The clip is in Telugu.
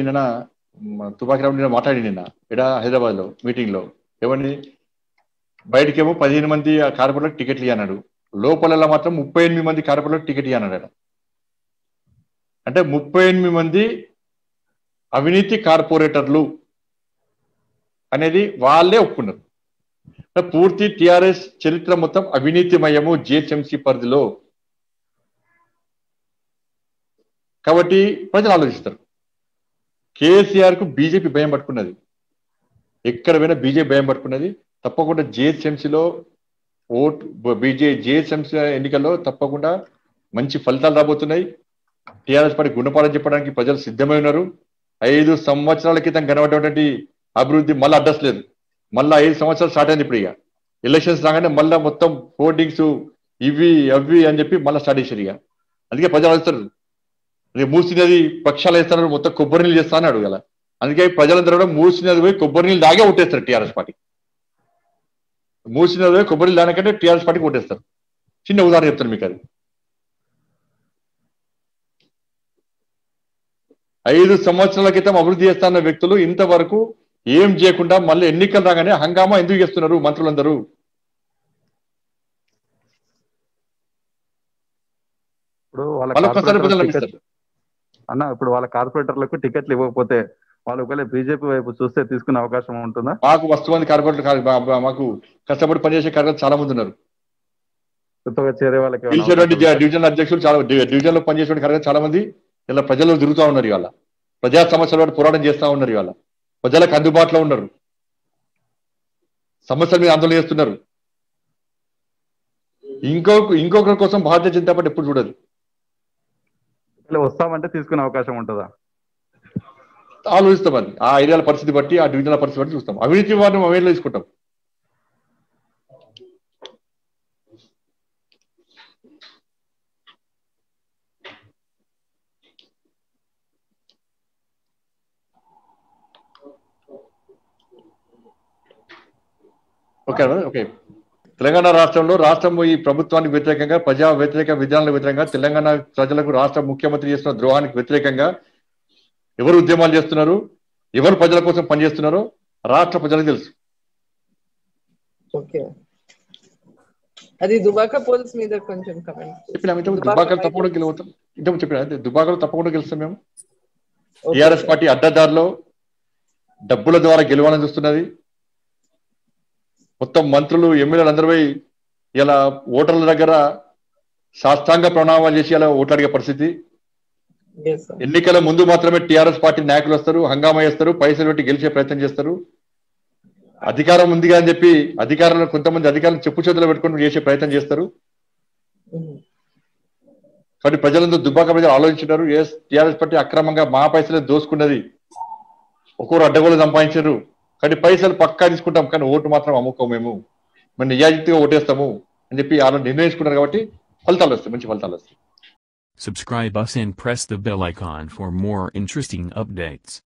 నిన్న తుపాకి రావు నిన్న మాట్లాడి నిన్న ఇక్కడ హైదరాబాద్ లో మీటింగ్ లో ఏమని బయటకేమో పదిహేను మంది కార్పొరేట్లకు టికెట్లు ఇవ్వన్నాడు లోపల మాత్రం ముప్పై ఎనిమిది మంది కార్పొరేట్లకు టికెట్ ఇవ్వన్నాడు ఆయన అంటే ముప్పై ఎనిమిది మంది అవినీతి కార్పొరేటర్లు అనేది వాళ్ళే ఒప్పుకున్నారు అంటే పూర్తి టిఆర్ఎస్ చరిత్ర మొత్తం అవినీతిమయము జిహెచ్ఎంసీ పరిధిలో కాబట్టి ప్రజలు ఆలోచిస్తారు కేసీఆర్ కు బీజేపీ భయం పట్టుకున్నది ఎక్కడ పోయినా బీజేపీ భయం పట్టుకున్నది తప్పకుండా జిహెచ్ఎంసీలో ఓట్ బీజే జిహెచ్ఎంసీ ఎన్నికల్లో తప్పకుండా మంచి ఫలితాలు రాబోతున్నాయి టీఆర్ఎస్ పార్టీ గుణపాఠం చెప్పడానికి ప్రజలు సిద్ధమై ఉన్నారు ఐదు సంవత్సరాల క్రితం కనబడేటువంటి అభివృద్ధి మళ్ళీ అడ్రస్ లేదు మళ్ళీ ఐదు సంవత్సరాలు స్టార్ట్ అయింది ఇప్పుడు ఇక ఎలక్షన్స్ రాగానే మళ్ళీ మొత్తం హోర్డింగ్స్ ఇవి అవి అని చెప్పి మళ్ళీ స్టార్ట్ చేశారు ఇక అందుకే ప్రజలు అడుగుతారు రేపు మూసి నది పక్షాలు వేస్తున్నారు మొత్తం కొబ్బరి నీళ్ళు చేస్తా అన్నాడు కదా అందుకే ప్రజలందరూ కూడా మూసి నది పోయి కొబ్బరి నీళ్ళు దాగే కొట్టేస్తారు టీఆర్ఎస్ పార్టీ మూసి నది పోయి కొబ్బరి నీళ్ళు దానికంటే టీఆర్ఎస్ పార్టీ కొట్టేస్తారు చిన్న ఉదాహరణ చెప్తాను మీకు అది ఐదు సంవత్సరాల క్రితం అభివృద్ధి చేస్తున్న వ్యక్తులు ఇంతవరకు ఏం చేయకుండా మళ్ళీ ఎన్నికలు రాగానే హంగామా ఎందుకు చేస్తున్నారు మంత్రులందరూ ఇప్పుడు వాళ్ళ మళ్ళొక్కసారి ప్రజలు కార్పొరేటర్లకు అనిపిస్తారు టికెట్- అన్న ఇప్పుడు వాళ్ళ కార్పొరేటర్లకు టికెట్లు ఇవ్వకపోతే వాళ్ళు ఒకవేళ బీజేపీ వైపు చూస్తే తీసుకునే అవకాశం ఉంటుందా మాకు వస్తు మంది కార్పొరేట్లు కాదు, మా- మా- మాకు కష్టపడి పనిచేసే కార్యకర్తలు చాలా మంది ఉన్నారు కొత్తగా చేరే వాళ్ళకి ఏమైనా గెలిచేటువంటి అవకాశం ఉందా? డివిజన్ అధ్యక్షులు చాలా డి- డివిజన్ లో పనిచేసేటువంటి కార్యకర్తలు చాలా మంది ఇలా ప్రజల్లో తిరుగుతూ ఉన్నారు ఇవాళ ప్రజా సమస్యల పట్ల పోరాటం చేస్తా ఉన్నారు ఇవాళ ప్రజలకు అందుబాటులో ఉన్నారు సమస్యల మీద ఆందోళన చేస్తున్నారు ఇంకొక ఇంకొకరి కోసం భారతీయ జనతా పార్టీ ఎప్పుడు చూడదు ఒకవేళ వస్తామంటే తీసుకునే అవకాశం ఉంటుందా ఆలోచిస్తాం అది ఆ ఏరియాల పరిస్థితి బట్టి ఆ డివిజన్ల పరిస్థితి బట్టి చూస్తాం అవినీతి వారిని అవేలో తీసుకుంటాం ఓకే ఓకే తెలంగాణ రాష్ట్రంలో రాష్ట్రం ఈ ప్రభుత్వానికి వ్యతిరేకంగా ప్రజా వ్యతిరేక విధానాలకు వ్యతిరేకంగా తెలంగాణ ప్రజలకు రాష్ట్ర ముఖ్యమంత్రి చేస్తున్న ద్రోహానికి వ్యతిరేకంగా ఎవరు ఉద్యమాలు చేస్తున్నారు ఎవరు ప్రజల కోసం పనిచేస్తున్నారో రాష్ట్ర ప్రజలకు తెలుసు ఓకే అది దుబాక పోల్స్ మీద కొంచెం కమెంట్ చెప్పిన దుబాకలు తప్పకుండా గెలవుతాం ఇంతకు చెప్పిన అదే దుబాకలు తప్పకుండా గెలుస్తాం మేము టిఆర్ఎస్ పార్టీ అడ్డదారిలో డబ్బుల ద్వారా గెలవాలని చూస్తున్నది మొత్తం మంత్రులు ఎమ్మెల్యేలు అందరూ పోయి ఇలా ఓటర్ల దగ్గర సాష్టాంగ ప్రణామాలు చేసి ఇలా ఓట్లాడిగే పరిస్థితి ఎన్నికల ముందు మాత్రమే టిఆర్ఎస్ పార్టీ నాయకులు వస్తారు హంగామా చేస్తారు పైసలు పెట్టి గెలిచే ప్రయత్నం చేస్తారు అధికారం ఉంది అని చెప్పి అధికారులు కొంతమంది అధికారులు చెప్పు చేతులు పెట్టుకొని చేసే ప్రయత్నం చేస్తారు కాబట్టి ప్రజలందరూ దుబ్బాక ప్రజలు ఆలోచించారు ఏ టిఆర్ఎస్ పార్టీ అక్రమంగా మా పైసలే దోసుకున్నది ఒక్కొరు అడ్డగోలు సంపాదించారు కానీ పైసలు పక్కా తీసుకుంటాం కానీ ఓటు మాత్రం అమ్ముకోం మేము మేము నిజాయితీగా ఓటేస్తాము అని చెప్పి వాళ్ళు నిర్ణయించుకున్నారు కాబట్టి ఫలితాలు వస్తాయి మంచి ఫలితాలు వస్తాయి Subscribe us and press the bell icon for more interesting updates.